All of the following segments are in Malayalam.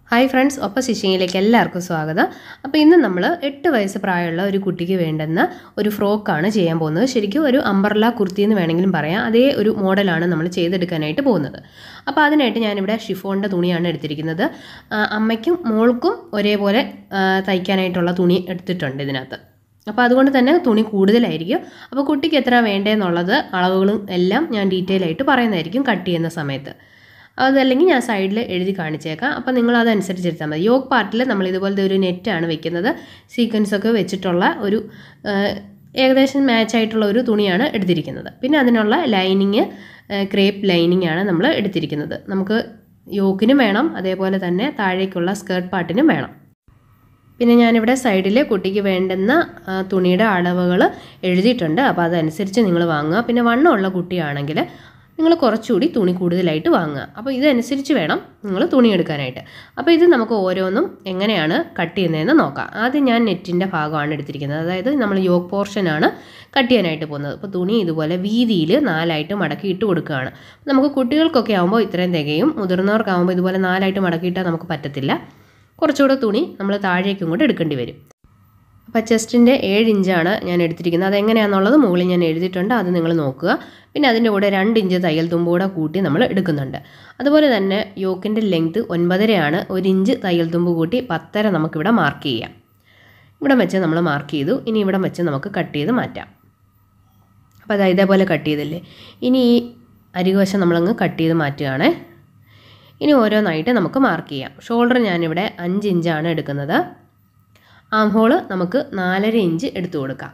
ഹായ് ഫ്രണ്ട്സ് ഒപ്പം സ്റ്റിച്ചിങ്ങിലേക്ക് എല്ലാവർക്കും സ്വാഗതം അപ്പോൾ ഇന്ന് നമ്മൾ എട്ട് വയസ്സ് പ്രായമുള്ള ഒരു കുട്ടിക്ക് വേണ്ടുന്ന ഒരു ഫ്രോക്കാണ് ചെയ്യാൻ പോകുന്നത് ശരിക്കും ഒരു അമ്പർല കുർത്തി എന്ന് വേണമെങ്കിലും പറയാം അതേ ഒരു മോഡലാണ് നമ്മൾ ചെയ്തെടുക്കാനായിട്ട് പോകുന്നത് അപ്പോൾ അതിനായിട്ട് ഞാനിവിടെ ഷിഫോണിൻ്റെ തുണിയാണ് എടുത്തിരിക്കുന്നത് ആ, അമ്മയ്ക്കും മോൾക്കും ഒരേപോലെ ആ, തയ്ക്കാനായിട്ടുള്ള തുണി എടുത്തിട്ടുണ്ട് ഇതിനകത്ത് അപ്പോൾ അതുകൊണ്ട് തന്നെ തുണി കൂടുതലായിരിക്കും അപ്പോൾ കുട്ടിക്ക് എത്ര വേണ്ടതെന്നുള്ളത് അളവുകളും എല്ലാം ഞാൻ ഡീറ്റെയിൽ ആയിട്ട് പറയുന്നതായിരിക്കും കട്ട് ചെയ്യുന്ന സമയത്ത് അതല്ലെങ്കിൽ ഞാൻ സൈഡിൽ എഴുതി കാണിച്ചേക്കാം അപ്പോൾ നിങ്ങൾ അതനുസരിച്ച് എടുത്താൽ മതി യോഗ് പാർട്ടിൽ നമ്മൾ ഇതുപോലത്തെ ഒരു നെറ്റാണ് വെക്കുന്നത് സീക്വൻസ് ഒക്കെ വെച്ചിട്ടുള്ള ഒരു ആ, ഏകദേശം മാച്ച് ആയിട്ടുള്ള ഒരു തുണിയാണ് എടുത്തിരിക്കുന്നത് പിന്നെ അതിനുള്ള ലൈനിങ് ക്രേപ്പ് ലൈനിങ് ആണ് നമ്മൾ എടുത്തിരിക്കുന്നത് നമുക്ക് യോക്കിനും വേണം അതേപോലെ തന്നെ താഴേക്കുള്ള സ്കേർട്ട് പാർട്ടിനും വേണം പിന്നെ ഞാനിവിടെ സൈഡിൽ കുട്ടിക്ക് വേണ്ടുന്ന ആ, തുണിയുടെ അളവുകൾ എഴുതിയിട്ടുണ്ട് അപ്പോൾ അതനുസരിച്ച് നിങ്ങൾ വാങ്ങുക പിന്നെ വണ്ണമുള്ള കുട്ടിയാണെങ്കിൽ നിങ്ങൾ കുറച്ചുകൂടി തുണി കൂടുതലായിട്ട് വാങ്ങുക അപ്പോൾ ഇതനുസരിച്ച് വേണം നിങ്ങൾ തുണി എടുക്കാനായിട്ട് അപ്പോൾ ഇത് നമുക്ക് ഓരോന്നും എങ്ങനെയാണ് കട്ട് ചെയ്യുന്നതെന്ന് നോക്കാം ആദ്യം ഞാൻ നെറ്റിൻ്റെ ഭാഗമാണ് എടുത്തിരിക്കുന്നത് അതായത് നമ്മൾ യോഗ് പോർഷനാണ് കട്ട് ചെയ്യാനായിട്ട് പോകുന്നത് അപ്പോൾ തുണി ഇതുപോലെ വീതിയിൽ നാലായിട്ട് മടക്കി ഇട്ട് കൊടുക്കുകയാണ് നമുക്ക് കുട്ടികൾക്കൊക്കെ ആകുമ്പോൾ ഇത്രയും തികയും മുതിർന്നവർക്കാകുമ്പോൾ ഇതുപോലെ നാലായിട്ട് മടക്കിയിട്ടാൽ നമുക്ക് പറ്റത്തില്ല കുറച്ചുകൂടെ തുണി നമ്മൾ താഴേക്കും കൂടെ എടുക്കേണ്ടി വരും അപ്പോൾ ചെസ്റ്റിൻ്റെ ഏഴ് ഇഞ്ചാണ് ഞാൻ എടുത്തിരിക്കുന്നത് അതെങ്ങനെയാണെന്നുള്ളത് മുകളിൽ ഞാൻ എഴുതിയിട്ടുണ്ട് അത് നിങ്ങൾ നോക്കുക പിന്നെ അതിൻ്റെ കൂടെ രണ്ട് ഇഞ്ച് തയ്യൽ തുമ്പ് കൂടെ കൂട്ടി നമ്മൾ എടുക്കുന്നുണ്ട് അതുപോലെ തന്നെ യോക്കിൻ്റെ ലെങ്ത് ഒൻപതരയാണ് ഒരു ഇഞ്ച് തയ്യൽ തുമ്പ് കൂട്ടി പത്തര നമുക്കിവിടെ മാർക്ക് ചെയ്യാം ഇവിടെ വെച്ച് നമ്മൾ മാർക്ക് ചെയ്തു ഇനി ഇവിടെ വെച്ച് നമുക്ക് കട്ട് ചെയ്ത് മാറ്റാം അപ്പോൾ അത് ഇതേപോലെ കട്ട് ചെയ്തില്ലേ ഇനി ഈ അരികുവശം നമ്മളങ്ങ് കട്ട് ചെയ്ത് മാറ്റുകയാണേ ഇനി ഓരോന്നായിട്ട് നമുക്ക് മാർക്ക് ചെയ്യാം ഷോൾഡർ ഞാനിവിടെ അഞ്ച് ഇഞ്ചാണ് എടുക്കുന്നത് ആം ഹോള് നമുക്ക് നാലര ഇഞ്ച് എടുത്തു കൊടുക്കാം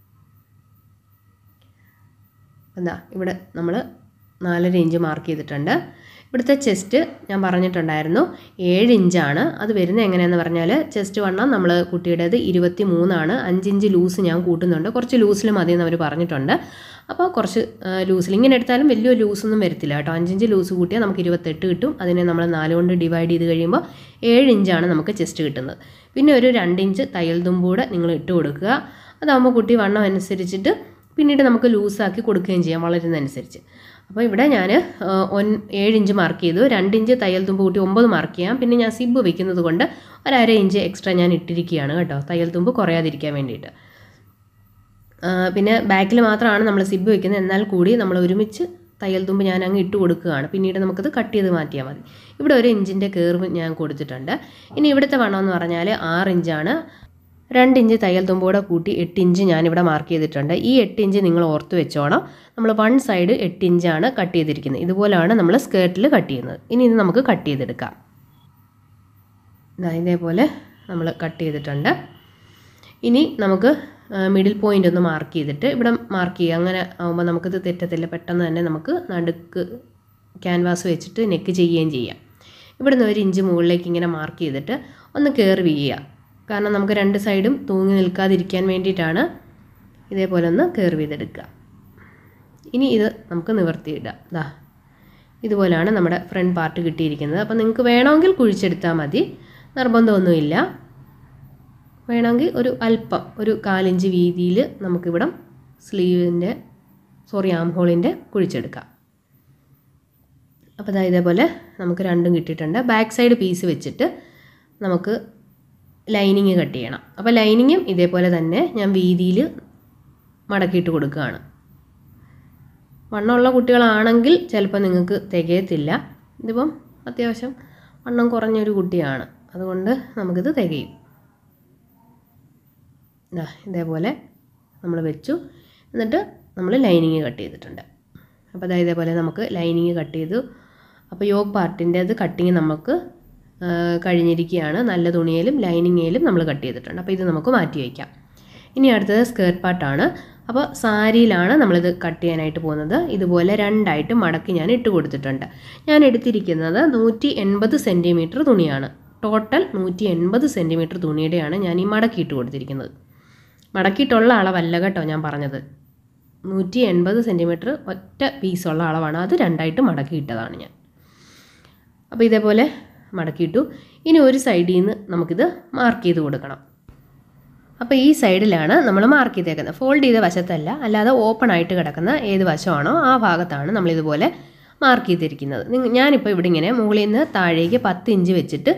എന്താ ഇവിടെ നമ്മൾ നാലര ഇഞ്ച് മാർക്ക് ചെയ്തിട്ടുണ്ട് ഇവിടുത്തെ ചെസ്റ്റ് ഞാൻ പറഞ്ഞിട്ടുണ്ടായിരുന്നു ഏഴ് ഇഞ്ചാണ് അത് വരുന്നത് എങ്ങനെയാണെന്ന് പറഞ്ഞാൽ ചെസ്റ്റ് വണ്ണം നമ്മൾ കുട്ടിയുടേത് ഇരുപത്തി മൂന്നാണ് അഞ്ചിഞ്ച് ലൂസ് ഞാൻ കൂട്ടുന്നുണ്ട് കുറച്ച് ലൂസിൽ മതി എന്ന് അവർ പറഞ്ഞിട്ടുണ്ട് അപ്പോൾ കുറച്ച് ലൂസിൽ ഇങ്ങനെ എടുത്താലും വലിയ ലൂസൊന്നും വരത്തില്ല കേട്ടോ അഞ്ചിഞ്ച് ലൂസ് കൂട്ടിയാൽ നമുക്ക് ഇരുപത്തെട്ട് കിട്ടും അതിനെ നമ്മൾ നാല് കൊണ്ട് ഡിവൈഡ് ചെയ്ത് കഴിയുമ്പോൾ ഏഴ് ഇഞ്ചാണ് നമുക്ക് ചെസ്റ്റ് കിട്ടുന്നത് പിന്നെ ഒരു രണ്ട് ഇഞ്ച് തയ്യൽ തുമ്പൂടെ നിങ്ങൾ ഇട്ട് കൊടുക്കുക അതാകുമ്പോൾ കുട്ടി വണ്ണം അനുസരിച്ചിട്ട് പിന്നീട് നമുക്ക് ലൂസാക്കി കൊടുക്കുകയും ചെയ്യാം വളരുന്നതനുസരിച്ച് അപ്പോൾ ഇവിടെ ഞാൻ ഒൻ ഏഴ് ഇഞ്ച് മാർക്ക് ചെയ്തു രണ്ട് ഇഞ്ച് തയ്യൽ തുമ്പ് കൂട്ടി ഒമ്പത് മാർക്ക് ചെയ്യാം പിന്നെ ഞാൻ സിബ് വെക്കുന്നത് കൊണ്ട് ഒരു അര ഇഞ്ച് എക്സ്ട്രാ ഞാൻ ഇട്ടിരിക്കുകയാണ് കേട്ടോ തയ്യൽ തുമ്പ് കുറയാതിരിക്കാൻ വേണ്ടിയിട്ട് ആ, പിന്നെ ബാക്കിൽ മാത്രമാണ് നമ്മൾ സിബ് വെക്കുന്നത് എന്നാൽ കൂടി നമ്മൾ ഒരുമിച്ച് തയ്യൽ തുമ്പ് ഞാൻ അങ്ങ് ഇട്ട് കൊടുക്കുകയാണ് പിന്നീട് നമുക്കത് കട്ട് ചെയ്ത് മാറ്റിയാൽ മതി ഇവിടെ ഒരു ഇഞ്ചിൻ്റെ കേർവ് ഞാൻ കൊടുത്തിട്ടുണ്ട് ഇനി ഇവിടുത്തെ വണ്ണം എന്ന് പറഞ്ഞാൽ ആറ് ഇഞ്ചാണ് രണ്ട് ഇഞ്ച് തയ്യൽ തുമ്പോടെ കൂട്ടി എട്ട് ഇഞ്ച് ഞാനിവിടെ മാർക്ക് ചെയ്തിട്ടുണ്ട് ഈ എട്ട് ഇഞ്ച് നിങ്ങൾ ഓർത്ത് വെച്ചോണം നമ്മൾ വൺ സൈഡ് എട്ട് ഇഞ്ചാണ് കട്ട് ചെയ്തിരിക്കുന്നത് ഇതുപോലെയാണ് നമ്മൾ സ്കേർട്ടിൽ കട്ട് ചെയ്യുന്നത് ഇനി ഇത് നമുക്ക് കട്ട് ചെയ്തെടുക്കാം ദാ ഇതേപോലെ നമ്മൾ കട്ട് ചെയ്തിട്ടുണ്ട് ഇനി നമുക്ക് മിഡിൽ പോയിൻ്റ് ഒന്ന് മാർക്ക് ചെയ്തിട്ട് ഇവിടെ മാർക്ക് ചെയ്യുക അങ്ങനെ ആകുമ്പോൾ നമുക്കിത് തെറ്റത്തില്ല പെട്ടെന്ന് തന്നെ നമുക്ക് നടുക്ക് ക്യാൻവാസ് വെച്ചിട്ട് നെക്ക് ചെയ്യുകയും ചെയ്യാം ഇവിടുന്ന് ഒരു ഇഞ്ച് മുകളിലേക്ക് ഇങ്ങനെ മാർക്ക് ചെയ്തിട്ട് ഒന്ന് കയറി ചെയ്യുക കാരണം നമുക്ക് രണ്ട് സൈഡും തൂങ്ങി നിൽക്കാതിരിക്കാൻ വേണ്ടിയിട്ടാണ് ഇതേപോലെ ഒന്ന് കയറി ചെയ്തെടുക്കുക ഇനി ഇത് നമുക്ക് നിവർത്തിയിടാം ദാ ഇതുപോലെയാണ് നമ്മുടെ ഫ്രണ്ട് പാർട്ട് കിട്ടിയിരിക്കുന്നത് അപ്പോൾ നിങ്ങൾക്ക് വേണമെങ്കിൽ കുഴിച്ചെടുത്താൽ മതി നിർബന്ധമൊന്നുമില്ല വേണമെങ്കിൽ ഒരു അല്പം ഒരു കാലിഞ്ച് വീതിയിൽ നമുക്കിവിടം സ്ലീവിൻ്റെ സോറി ആം ഹോളിൻ്റെ കുഴിച്ചെടുക്കാം അപ്പോൾ ദാ ഇതേപോലെ നമുക്ക് രണ്ടും കിട്ടിയിട്ടുണ്ട് ബാക്ക് സൈഡ് പീസ് വെച്ചിട്ട് നമുക്ക് ലൈനിങ് കട്ട് ചെയ്യണം അപ്പോൾ ലൈനിങ്ങും ഇതേപോലെ തന്നെ ഞാൻ വീതിയിൽ മടക്കിയിട്ട് കൊടുക്കുകയാണ് വണ്ണമുള്ള കുട്ടികളാണെങ്കിൽ ചിലപ്പോൾ നിങ്ങൾക്ക് തികയത്തില്ല ഇതിപ്പം അത്യാവശ്യം വണ്ണം കുറഞ്ഞൊരു കുട്ടിയാണ് അതുകൊണ്ട് നമുക്കിത് തികയും ദാ ഇതേപോലെ നമ്മൾ വെച്ചു എന്നിട്ട് നമ്മൾ ലൈനിങ് കട്ട് ചെയ്തിട്ടുണ്ട് അപ്പോൾ അതായത് ഇതേപോലെ നമുക്ക് ലൈനിങ് കട്ട് ചെയ്തു അപ്പോൾ യോഗ് പാർട്ടിൻ്റെ അത് കട്ടിങ് നമുക്ക് ആ, കഴിഞ്ഞിരിക്കുകയാണ് നല്ല തുണിയിലും ലൈനിങ്ങിലും നമ്മൾ കട്ട് ചെയ്തിട്ടുണ്ട് അപ്പോൾ ഇത് നമുക്ക് മാറ്റി വയ്ക്കാം ഇനി അടുത്തത് സ്കേർട്ട് പാർട്ടാണ് അപ്പോൾ സാരിയിലാണ് നമ്മളിത് കട്ട് ചെയ്യാനായിട്ട് പോകുന്നത് ഇതുപോലെ രണ്ടായിട്ട് മടക്കി ഞാൻ ഇട്ട് കൊടുത്തിട്ടുണ്ട് ഞാൻ എടുത്തിരിക്കുന്നത് നൂറ്റി എൺപത് സെൻറ്റിമീറ്റർ തുണിയാണ് ടോട്ടൽ നൂറ്റി എൺപത് സെൻറ്റിമീറ്റർ തുണിയുടെയാണ് ഞാൻ ഈ മടക്കി ഇട്ട് കൊടുത്തിരിക്കുന്നത് മടക്കിയിട്ടുള്ള അളവല്ല കേട്ടോ ഞാൻ പറഞ്ഞത് നൂറ്റി എൺപത് സെൻറ്റിമീറ്റർ ഒറ്റ പീസുള്ള അളവാണ് അത് രണ്ടായിട്ട് മടക്കിയിട്ടതാണ് ഞാൻ അപ്പോൾ ഇതേപോലെ മടക്കിയിട്ടു ഇനി ഒരു സൈഡിൽ നിന്ന് നമുക്കിത് മാർക്ക് ചെയ്ത് കൊടുക്കണം അപ്പോൾ ഈ സൈഡിലാണ് നമ്മൾ മാർക്ക് ചെയ്തേക്കുന്നത് ഫോൾഡ് ചെയ്ത വശത്തല്ല അല്ലാതെ ഓപ്പൺ ആയിട്ട് കിടക്കുന്ന ഏത് വശമാണോ ആ ഭാഗത്താണ് നമ്മളിതുപോലെ മാർക്ക് ചെയ്തിരിക്കുന്നത് നിങ്ങ- ഞാനിപ്പോൾ ഇവിടെ ഇങ്ങനെ മുകളിൽ നിന്ന് താഴേക്ക് പത്ത് ഇഞ്ച് വെച്ചിട്ട്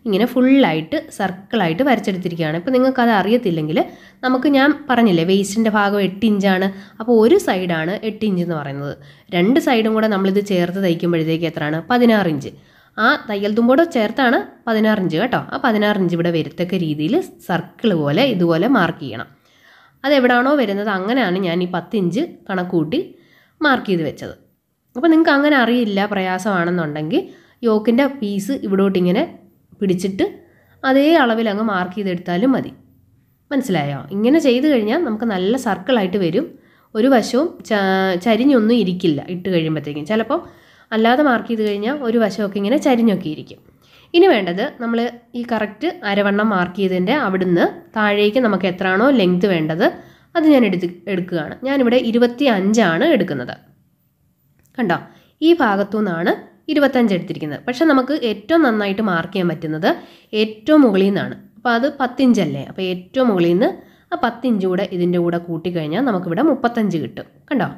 ഇങ്ങനെ ഫുള്ളായിട്ട് സർക്കിളായിട്ട് വരച്ചെടുത്തിരിക്കുകയാണ് ഇപ്പോൾ നിങ്ങൾക്ക് അത് അറിയത്തില്ലെങ്കിൽ നമുക്ക് ഞാൻ പറഞ്ഞില്ലേ വേസ്റ്റിൻ്റെ ഭാഗം എട്ട് ഇഞ്ചാണ് അപ്പോൾ ഒരു സൈഡാണ് എട്ട് ഇഞ്ച് എന്ന് പറയുന്നത് രണ്ട് സൈഡും കൂടെ നമ്മളിത് ചേർത്ത് തയ്ക്കുമ്പോഴത്തേക്ക് എത്രയാണ് പതിനാറ് ഇഞ്ച് ആ തയ്യൽ തുമ്പോടെ ചേർത്താണ് പതിനാറ് ഇഞ്ച് കേട്ടോ ആ പതിനാറ് ഇഞ്ച് ഇവിടെ വരത്തക്ക രീതിയിൽ സർക്കിൾ പോലെ ഇതുപോലെ മാർക്ക് ചെയ്യണം അതെവിടാണോ വരുന്നത് അങ്ങനെയാണ് ഞാൻ ഈ പത്ത് ഇഞ്ച് കണക്ക് കൂട്ടി മാർക്ക് ചെയ്ത് വെച്ചത് അപ്പോൾ നിങ്ങൾക്ക് അങ്ങനെ അറിയില്ല പ്രയാസമാണെന്നുണ്ടെങ്കിൽ യോക്കിൻ്റെ പീസ് ഇവിടോട്ട് ഇങ്ങനെ പിടിച്ചിട്ട് അതേ അളവിൽ അങ്ങ് മാർക്ക് ചെയ്തെടുത്താലും മതി മനസ്സിലായോ ഇങ്ങനെ ചെയ്ത് കഴിഞ്ഞാൽ നമുക്ക് നല്ല സർക്കിളായിട്ട് വരും ഒരു വശവും ച- ചരിഞ്ഞൊന്നും ഇരിക്കില്ല ഇട്ട് കഴിയുമ്പോഴത്തേക്കും ചിലപ്പം അല്ലാതെ മാർക്ക് ചെയ്ത് കഴിഞ്ഞാൽ ഒരു വശമൊക്കെ ഇങ്ങനെ ചരിഞ്ഞൊക്കെ ഇരിക്കും ഇനി വേണ്ടത് നമ്മൾ ഈ കറക്റ്റ് അരവണ്ണം മാർക്ക് ചെയ്തതിൻ്റെ അവിടുന്ന് താഴേക്ക് നമുക്ക് എത്രയാണോ ലെങ്ത് വേണ്ടത് അത് ഞാൻ എടുത്ത് എടുക്കുകയാണ് ഞാനിവിടെ ഇരുപത്തി അഞ്ചാണ് എടുക്കുന്നത് കണ്ടോ ഈ ഭാഗത്തു നിന്നാണ് ഇരുപത്തഞ്ച് എടുത്തിരിക്കുന്നത് പക്ഷെ നമുക്ക് ഏറ്റവും നന്നായിട്ട് മാർക്ക് ചെയ്യാൻ പറ്റുന്നത് ഏറ്റവും മുകളിൽ നിന്നാണ് അപ്പോൾ അത് പത്തിഞ്ചല്ലേ അപ്പോൾ ഏറ്റവും മുകളിൽ നിന്ന് ആ പത്തിഞ്ച് കൂടെ ഇതിൻ്റെ കൂടെ കൂട്ടിക്കഴിഞ്ഞാൽ നമുക്കിവിടെ മുപ്പത്തഞ്ച് കിട്ടും കണ്ടോ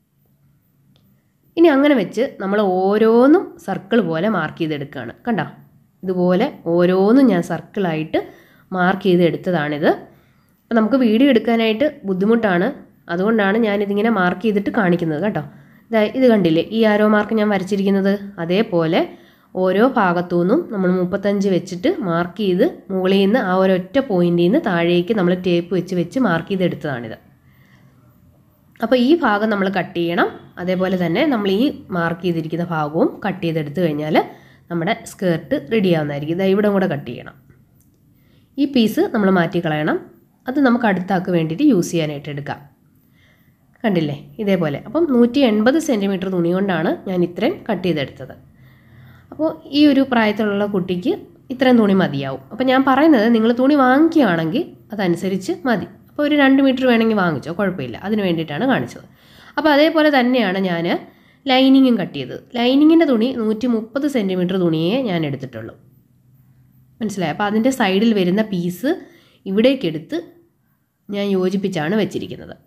ഇനി അങ്ങനെ വെച്ച് നമ്മൾ ഓരോന്നും സർക്കിൾ പോലെ മാർക്ക് ചെയ്തെടുക്കുകയാണ് കണ്ടോ ഇതുപോലെ ഓരോന്നും ഞാൻ സർക്കിളായിട്ട് മാർക്ക് ചെയ്ത് എടുത്തതാണിത് അപ്പോൾ നമുക്ക് വീഡിയോ എടുക്കാനായിട്ട് ബുദ്ധിമുട്ടാണ് അതുകൊണ്ടാണ് ഞാനിതിങ്ങനെ മാർക്ക് ചെയ്തിട്ട് കാണിക്കുന്നത് കേട്ടോ ഇതാ ഇത് കണ്ടില്ലേ ഈ ആരോ മാർക്ക് ഞാൻ വരച്ചിരിക്കുന്നത് അതേപോലെ ഓരോ ഭാഗത്തു നിന്നും നമ്മൾ മുപ്പത്തഞ്ച് വെച്ചിട്ട് മാർക്ക് ചെയ്ത് മുകളിൽ നിന്ന് ആ ഒരൊറ്റ പോയിന്റിൽ നിന്ന് താഴേക്ക് നമ്മൾ ടേപ്പ് വെച്ച് വെച്ച് മാർക്ക് ചെയ്തെടുത്തതാണിത് അപ്പോൾ ഈ ഭാഗം നമ്മൾ കട്ട് ചെയ്യണം അതേപോലെ തന്നെ നമ്മൾ ഈ മാർക്ക് ചെയ്തിരിക്കുന്ന ഭാഗവും കട്ട് ചെയ്തെടുത്ത് കഴിഞ്ഞാൽ നമ്മുടെ സ്കേർട്ട് റെഡി ആവുന്നതായിരിക്കും ഇതാ ഇവിടെ കൂടെ കട്ട് ചെയ്യണം ഈ പീസ് നമ്മൾ മാറ്റി കളയണം അത് നമുക്ക് അടുത്താക്ക് വേണ്ടിയിട്ട് യൂസ് ചെയ്യാനായിട്ട് എടുക്കാം കണ്ടില്ലേ ഇതേപോലെ അപ്പം നൂറ്റി എൺപത് സെൻറ്റിമീറ്റർ തുണി കൊണ്ടാണ് ഞാൻ ഇത്രയും കട്ട് ചെയ്തെടുത്തത് അപ്പോൾ ഈ ഒരു പ്രായത്തിലുള്ള കുട്ടിക്ക് ഇത്രയും തുണി മതിയാവും അപ്പോൾ ഞാൻ പറയുന്നത് നിങ്ങൾ തുണി വാങ്ങിക്കുകയാണെങ്കിൽ അതനുസരിച്ച് മതി അപ്പോൾ ഒരു രണ്ട് മീറ്റർ വേണമെങ്കിൽ വാങ്ങിച്ചോ കുഴപ്പമില്ല അതിന് വേണ്ടിയിട്ടാണ് കാണിച്ചത് അപ്പോൾ അതേപോലെ തന്നെയാണ് ഞാൻ ലൈനിങ്ങും കട്ട് ചെയ്തത് ലൈനിങ്ങിൻ്റെ തുണി നൂറ്റി മുപ്പത് സെൻറ്റിമീറ്റർ തുണിയേ ഞാൻ എടുത്തിട്ടുള്ളൂ മനസ്സിലായി അപ്പോൾ അതിൻ്റെ സൈഡിൽ വരുന്ന പീസ് ഇവിടേക്കെടുത്ത് ഞാൻ യോജിപ്പിച്ചാണ് വെച്ചിരിക്കുന്നത്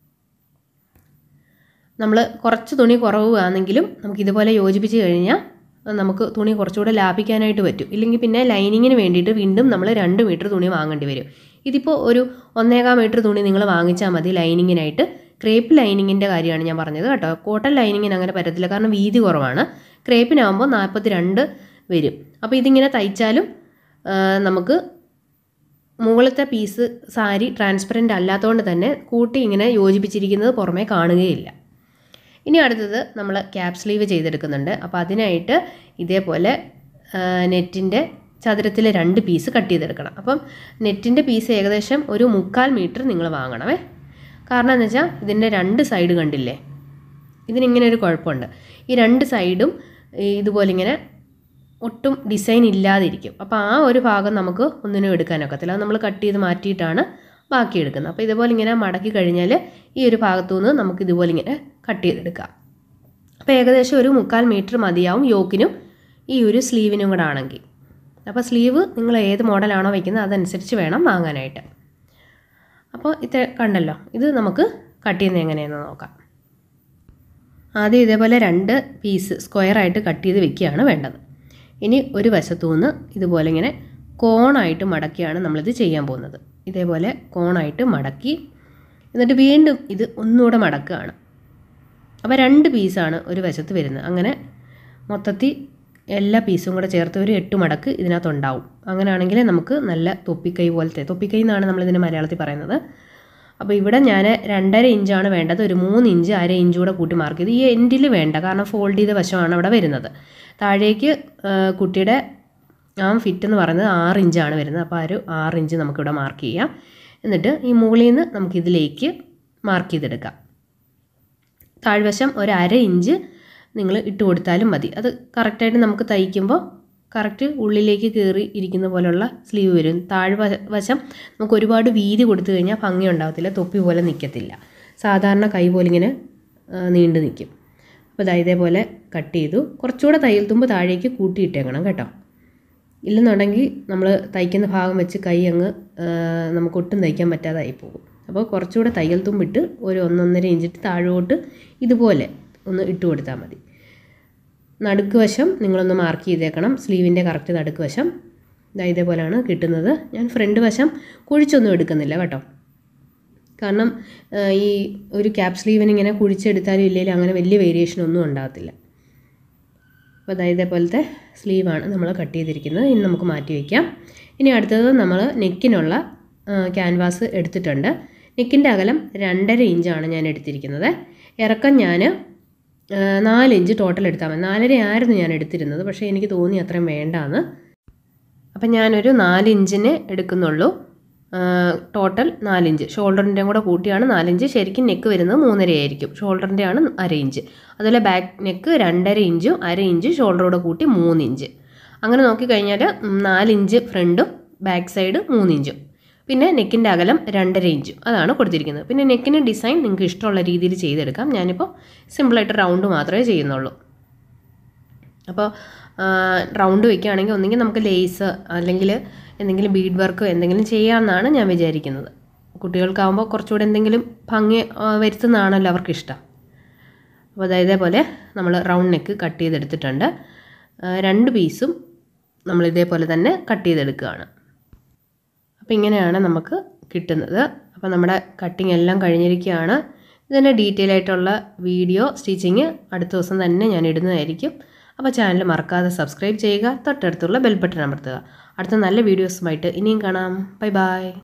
നമ്മൾ കുറച്ച് തുണി കുറവാണെങ്കിലും നമുക്ക് ഇതുപോലെ യോജിപ്പിച്ച് കഴിഞ്ഞാൽ നമുക്ക് തുണി കുറച്ചുകൂടെ ലാഭിക്കാനായിട്ട് പറ്റും ഇല്ലെങ്കിൽ പിന്നെ ലൈനിങ്ങിന് വേണ്ടിയിട്ട് വീണ്ടും നമ്മൾ രണ്ട് മീറ്റർ തുണി വാങ്ങേണ്ടി വരും ഇതിപ്പോൾ ഒരു ഒന്നേകാൽ മീറ്റർ തുണി നിങ്ങൾ വാങ്ങിച്ചാൽ മതി ലൈനിങ്ങിനായിട്ട് ക്രേപ്പ് ലൈനിങ്ങിൻ്റെ കാര്യമാണ് ഞാൻ പറഞ്ഞത് കേട്ടോ കോട്ടൺ ലൈനിങ്ങിന് അങ്ങനെ പറ്റത്തില്ല കാരണം വീതി കുറവാണ് ക്രേപ്പിനാകുമ്പോൾ നാൽപ്പത്തി രണ്ട് വരും അപ്പോൾ ഇതിങ്ങനെ തയ്ച്ചാലും ആ, നമുക്ക് മുകളിലത്തെ പീസ് സാരി ട്രാൻസ്പെറൻ്റ് അല്ലാത്തതുകൊണ്ട് തന്നെ കൂട്ടി ഇങ്ങനെ യോജിപ്പിച്ചിരിക്കുന്നത് പുറമേ കാണുകയില്ല ഇനി അടുത്തത് നമ്മൾ ക്യാപ് സ്ലീവ് ചെയ്തെടുക്കുന്നുണ്ട് അപ്പോൾ അതിനായിട്ട് ഇതേപോലെ നെറ്റിൻ്റെ ചതുരത്തിൽ രണ്ട് പീസ് കട്ട് ചെയ്തെടുക്കണം അപ്പം നെറ്റിൻ്റെ പീസ് ഏകദേശം ഒരു മുക്കാൽ മീറ്റർ നിങ്ങൾ വാങ്ങണമേ കാരണം എന്ന് വെച്ചാൽ ഇതിൻ്റെ രണ്ട് സൈഡ് കണ്ടില്ലേ ഇതിനിങ്ങനെ ഒരു കുഴപ്പമുണ്ട് ഈ രണ്ട് സൈഡും ഈ ഇതുപോലെ ഇങ്ങനെ ഒട്ടും ഡിസൈൻ ഇല്ലാതിരിക്കും അപ്പോൾ ആ ഒരു ഭാഗം നമുക്ക് ഒന്നിനും എടുക്കാനൊക്കത്തില്ല അത് നമ്മൾ കട്ട് ചെയ്ത് മാറ്റിയിട്ടാണ് ബാക്കി എടുക്കുന്നത് അപ്പോൾ ഇതുപോലെ ഇങ്ങനെ മടക്കി കഴിഞ്ഞാൽ ഈ ഒരു ഭാഗത്തു നിന്ന് നമുക്ക് ഇതുപോലെ ഇങ്ങനെ കട്ട് ചെയ്തെടുക്കാം അപ്പോൾ ഏകദേശം ഒരു മുക്കാൽ മീറ്റർ മതിയാവും യോക്കിനും ഈ ഒരു സ്ലീവിനും കൂടെ ആണെങ്കിൽ അപ്പോൾ സ്ലീവ് നിങ്ങൾ ഏത് മോഡലാണോ വയ്ക്കുന്നത് അതനുസരിച്ച് വേണം വാങ്ങാനായിട്ട് അപ്പോൾ ഇത് കണ്ടല്ലോ ഇത് നമുക്ക് കട്ട് ചെയ്യുന്നത് എങ്ങനെയെന്ന് നോക്കാം ആദ്യം ഇതേപോലെ രണ്ട് പീസ് സ്ക്വയറായിട്ട് കട്ട് ചെയ്ത് വെക്കുകയാണ് വേണ്ടത് ഇനി ഒരു വശത്തു നിന്ന് ഇതുപോലെ ഇങ്ങനെ കോണായിട്ട് മടക്കിയാണ് നമ്മളിത് ചെയ്യാൻ പോകുന്നത് ഇതേപോലെ കോണായിട്ട് മടക്കി എന്നിട്ട് വീണ്ടും ഇത് ഒന്നുകൂടെ മടക്കുകയാണ് അപ്പോൾ രണ്ട് പീസാണ് ഒരു വശത്ത് വരുന്നത് അങ്ങനെ മൊത്തത്തിൽ എല്ലാ പീസും കൂടെ ചേർത്ത് ഒരു എട്ട് മടക്ക് ഇതിനകത്തുണ്ടാവും അങ്ങനെയാണെങ്കിൽ നമുക്ക് നല്ല തൊപ്പിക്കൈ പോലത്തെ തൊപ്പിക്കൈ എന്നാണ് നമ്മളിതിന് മലയാളത്തിൽ പറയുന്നത് അപ്പോൾ ഇവിടെ ഞാൻ രണ്ടര ഇഞ്ചാണ് വേണ്ടത് ഒരു മൂന്ന് ഇഞ്ച് അര ഇഞ്ച് കൂടെ കൂട്ടി മാർക്ക് ചെയ്ത് ഈ എൻഡിൽ വേണ്ട കാരണം ഫോൾഡ് ചെയ്ത വശമാണ് അവിടെ വരുന്നത് താഴേക്ക് ആ, കുട്ടിയുടെ ആ ഫിറ്റ് എന്ന് പറയുന്നത് ആറ് ഇഞ്ചാണ് വരുന്നത് അപ്പോൾ ആ ഒരു ആറ് ഇഞ്ച് നമുക്കിവിടെ മാർക്ക് ചെയ്യാം എന്നിട്ട് ഈ മുകളിൽ നിന്ന് നമുക്കിതിലേക്ക് മാർക്ക് ചെയ്തെടുക്കാം താഴ്വശം ഒരു അര ഇഞ്ച് നിങ്ങൾ ഇട്ട് കൊടുത്താലും മതി അത് കറക്റ്റായിട്ട് നമുക്ക് തയ്ക്കുമ്പോൾ കറക്റ്റ് ഉള്ളിലേക്ക് കയറി ഇരിക്കുന്ന പോലുള്ള സ്ലീവ് വരും താഴ് വ- വശം നമുക്ക് ഒരുപാട് വീതി കൊടുത്തു കഴിഞ്ഞാൽ ഭംഗി ഉണ്ടാകത്തില്ല തൊപ്പി പോലെ നിൽക്കത്തില്ല സാധാരണ കൈ പോലെ ഇങ്ങനെ ആ, നീണ്ടു നിൽക്കും അപ്പോൾ ദാ ഇതേപോലെ കട്ട് ചെയ്തു കുറച്ചുകൂടെ തയ്യൽ തുമ്പ് താഴേക്ക് കൂട്ടിയിട്ടേക്കണം കേട്ടോ ഇല്ലെന്നുണ്ടെങ്കിൽ നമ്മൾ തയ്ക്കുന്ന ഭാഗം വെച്ച് കൈ അങ്ങ് ആ, നമുക്ക് ഒട്ടും തയ്ക്കാൻ പറ്റാതായി പോകും അപ്പോൾ കുറച്ചുകൂടെ തയ്യൽ തുമ്പിട്ട് ഒരു ഒന്നൊന്നര ഇഞ്ചിട്ട് താഴോട്ട് ഇതുപോലെ ഒന്ന് ഇട്ട് കൊടുത്താൽ മതി നടുക്ക് വശം നിങ്ങളൊന്ന് മാർക്ക് ചെയ്തേക്കണം സ്ലീവിൻ്റെ കറക്റ്റ് നടുക്ക് വശം ഇതാ ഇതേപോലെയാണ് കിട്ടുന്നത് ഞാൻ ഫ്രണ്ട് വശം കുഴിച്ചൊന്നും എടുക്കുന്നില്ല കേട്ടോ കാരണം ആ, ഈ ഒരു ക്യാപ് സ്ലീവിന് ഇങ്ങനെ കുഴിച്ചെടുത്താലും ഇല്ലെങ്കിലും അങ്ങനെ വലിയ വേരിയേഷൻ ഒന്നും ഉണ്ടാകത്തില്ല അപ്പോൾ അതായത് ഇതേപോലത്തെ സ്ലീവാണ് നമ്മൾ കട്ട് ചെയ്തിരിക്കുന്നത് ഇനി നമുക്ക് മാറ്റി വയ്ക്കാം ഇനി അടുത്തത് നമ്മൾ നെക്കിനുള്ള ക്യാൻവാസ് എടുത്തിട്ടുണ്ട് നെക്കിൻ്റെ അകലം രണ്ടര ഇഞ്ചാണ് ഞാൻ എടുത്തിരിക്കുന്നത് ഇറക്കം ഞാൻ നാല് ഇഞ്ച് ടോട്ടൽ എടുത്താൽ മതി നാലര ആയിരുന്നു ഞാൻ എടുത്തിരുന്നത് പക്ഷേ എനിക്ക് തോന്നി അത്രയും വേണ്ടാന്ന് അപ്പം ഞാനൊരു നാല് ഇഞ്ചിന് എടുക്കുന്നുള്ളൂ ടോട്ടൽ നാലിഞ്ച് ഷോൾഡറിൻ്റെ കൂടെ കൂട്ടിയാണ് നാലിഞ്ച് ശരിക്കും നെക്ക് വരുന്നത് മൂന്നര ആയിരിക്കും ഷോൾഡറിൻ്റെ ആണ് അര ഇഞ്ച് അതുപോലെ ബാക്ക് നെക്ക് രണ്ടര ഇഞ്ചും അര ഇഞ്ച് ഷോൾഡറോടെ കൂട്ടി മൂന്ന് ഇഞ്ച് അങ്ങനെ നോക്കിക്കഴിഞ്ഞാൽ നാലിഞ്ച് ഫ്രണ്ടും ബാക്ക് സൈഡ് മൂന്നിഞ്ചും പിന്നെ നെക്കിൻ്റെ അകലം രണ്ടര ഇഞ്ചും അതാണ് കൊടുത്തിരിക്കുന്നത് പിന്നെ നെക്കിന് ഡിസൈൻ നിങ്ങൾക്ക് ഇഷ്ടമുള്ള രീതിയിൽ ചെയ്തെടുക്കാം ഞാനിപ്പോൾ സിമ്പിളായിട്ട് റൗണ്ട് മാത്രമേ ചെയ്യുന്നുള്ളൂ അപ്പോൾ റൗണ്ട് വെക്കുകയാണെങ്കിൽ ഒന്നെങ്കിൽ നമുക്ക് ലേസ് അല്ലെങ്കിൽ എന്തെങ്കിലും ബീഡ് വർക്കോ എന്തെങ്കിലും ചെയ്യാമെന്നാണ് ഞാൻ വിചാരിക്കുന്നത് കുട്ടികൾക്കാവുമ്പോൾ കുറച്ചുകൂടെ എന്തെങ്കിലും ഭംഗി ആ, വരുത്തുന്നതാണല്ലോ അവർക്കിഷ്ടം അപ്പോൾ അതായത് ഇതേപോലെ നമ്മൾ റൗണ്ട് നെക്ക് കട്ട് ചെയ്തെടുത്തിട്ടുണ്ട് ആ, രണ്ട് പീസും നമ്മൾ ഇതേപോലെ തന്നെ കട്ട് ചെയ്തെടുക്കുകയാണ് അപ്പോൾ ഇങ്ങനെയാണ് നമുക്ക് കിട്ടുന്നത് അപ്പോൾ നമ്മുടെ കട്ടിങ് എല്ലാം കഴിഞ്ഞിരിക്കുകയാണ് ഇതിൻ്റെ ഡീറ്റെയിൽ ആയിട്ടുള്ള വീഡിയോ സ്റ്റിച്ചിങ് അടുത്ത ദിവസം തന്നെ ഞാൻ ഇടുന്നതായിരിക്കും അപ്പോൾ ചാനൽ മറക്കാതെ സബ്സ്ക്രൈബ് ചെയ്യുക തൊട്ടടുത്തുള്ള ബെൽ ബട്ടൺ അമർത്തുക അടുത്ത നല്ല വീഡിയോസുമായിട്ട് ഇനിയും കാണാം ബൈ ബൈ